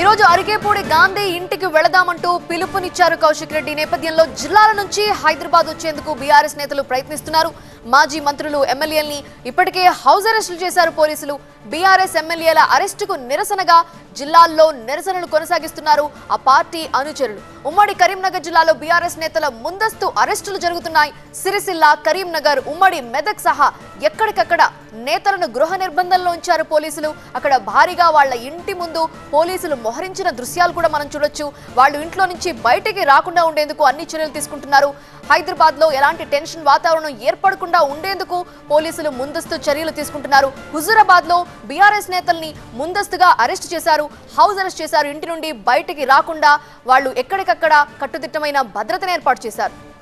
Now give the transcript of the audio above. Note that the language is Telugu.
ఈ రోజు అరికేపూడి గాంధీ ఇంటికి వెళదామంటూ పిలుపునిచ్చారు కౌశిక్ రెడ్డి ఈ నేపథ్యంలో జిల్లాల నుంచి హైదరాబాద్ వచ్చేందుకు బీఆర్ఎస్ నేతలు ప్రయత్నిస్తున్నారు మాజీ మంత్రులు ఎమ్మెల్యేల్ని ఇప్పటికే హౌస్ అరెస్టులు చేశారు పోలీసులు బీఆర్ఎస్ ఎమ్మెల్యేల అరెస్టుకు నిరసనగా జిల్లాల్లో నిరసనలు కొనసాగిస్తున్నారు ఆ పార్టీ అనుచరులు ఉమ్మడి కరీంనగర్ జిల్లాలో బీఆర్ఎస్ నేతల ముందస్తు అరెస్టులు జరుగుతున్నాయి సిరిసిల్ల కరీంనగర్ ఉమ్మడి మెదక్ సహా ఎక్కడికక్కడ నేతలను గృహ నిర్బంధంలో ఉంచారు పోలీసులు అక్కడ భారీగా వాళ్ళ ఇంటి ముందు పోలీసులు మోహరించిన దృశ్యాలు కూడా మనం చూడొచ్చు వాళ్ళు ఇంట్లో నుంచి బయటికి రాకుండా ఉండేందుకు అన్ని చర్యలు తీసుకుంటున్నారు హైదరాబాద్ లో ఎలాంటి టెన్షన్ వాతావరణం ఏర్పడకుండా ఉండేందుకు పోలీసులు ముందస్తు చర్యలు తీసుకుంటున్నారు హుజూరాబాద్ లో బీఆర్ఎస్ నేతల్ని ముందస్తుగా అరెస్ట్ చేశారు హౌస్ అరెస్ట్ చేశారు ఇంటి నుండి బయటికి రాకుండా వాళ్ళు ఎక్కడికక్కడ కట్టుదిట్టమైన భద్రతను ఏర్పాటు చేశారు